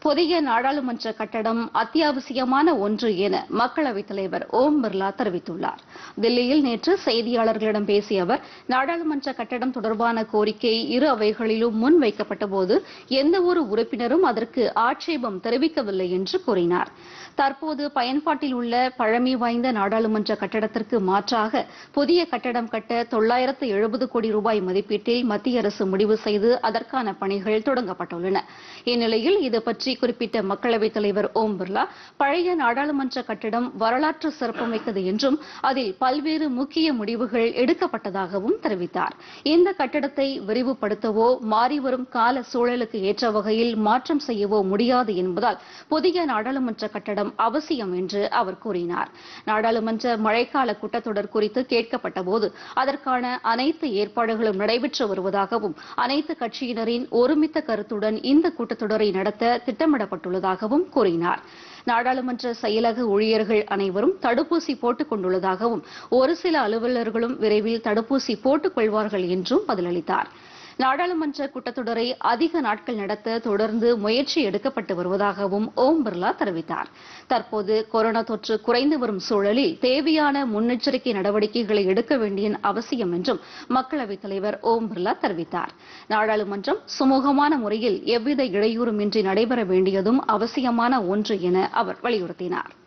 புதிய நாடாளுமன்ற கட்டடம் அத்தியாவசியமான ஒன்று என மக்களவைத் தலைவர் ஓம் பிர்லா தெரிவித்துள்ளார் தில்லியில் நேற்று செய்தியாளர்களிடம் பேசிய அவர் நாடாளுமன்ற கட்டடம் தொடர்பான கோரிக்கை இரு அவைகளிலும் முன்வைக்கப்பட்டபோது எந்தவொரு உறுப்பினரும் அதற்கு ஆட்சேபம் தெரிவிக்கவில்லை என்று கூறினார் தற்போது பயன்பாட்டில் உள்ள பழமை வாய்ந்த நாடாளுமன்ற கட்டடத்திற்கு மாற்றாக புதிய கட்டடம் கட்ட தொள்ளாயிரத்து எழுபது கோடி ரூபாய் மதிப்பீட்டில் மத்திய அரசு முடிவு செய்து அதற்கான பணிகள் தொடங்கப்பட்டுள்ளன இந்நிலையில் இது பற்றி குறிப்பிட்ட மக்களவைத் தலைவர் ஓம் பிர்லா பழைய நாடாளுமன்ற கட்டடம் வரலாற்று சிறப்புமிக்கது என்றும் அதில் பல்வேறு முக்கிய முடிவுகள் எடுக்கப்பட்டதாகவும் தெரிவித்தார் இந்த கட்டடத்தை விரிவுபடுத்தவோ மாறிவரும் கால சூழலுக்கு ஏற்ற வகையில் மாற்றம் செய்யவோ முடியாது என்பதால் புதிய நாடாளுமன்ற கட்டடம் அவசியம் என்று அவர் கூறினார் நாடாளுமன்ற மழைக்கால கூட்டத்தொடர் குறித்து கேட்கப்பட்டபோது அதற்கான அனைத்து ஏற்பாடுகளும் நடைபெற்று வருவதாகவும் அனைத்து கட்சியினரின் ஒருமித்த கருத்துடன் இந்த கூட்டத்தொடரை நடத்த திட்டமிடப்பட்டுள்ளதாகவும் கூறினார் நாடாளுமன்ற செயலக ஊழியர்கள் அனைவரும் தடுப்பூசி போட்டுக் கொண்டுள்ளதாகவும் ஒரு சில அலுவலர்களும் விரைவில் தடுப்பூசி போட்டுக் கொள்வார்கள் என்றும் பதிலளித்தார் நாடாளுமன்ற கூட்டத்தொடரை அதிக நாட்கள் நடத்த தொடர்ந்து முயற்சி எடுக்கப்பட்டு வருவதாகவும் ஓம் பிர்லா தெரிவித்தார் தற்போது கொரோனா தொற்று குறைந்து வரும் சூழலில் தேவையான முன்னெச்சரிக்கை நடவடிக்கைகளை எடுக்க வேண்டிய அவசியம் என்றும் மக்களவைத் தலைவர் ஓம் பிர்லா தெரிவித்தார் நாடாளுமன்றம் சுமூகமான முறையில் எவ்வித இடையூறுமின்றி நடைபெற வேண்டியதும் அவசியமான ஒன்று என அவர் வலியுறுத்தினார்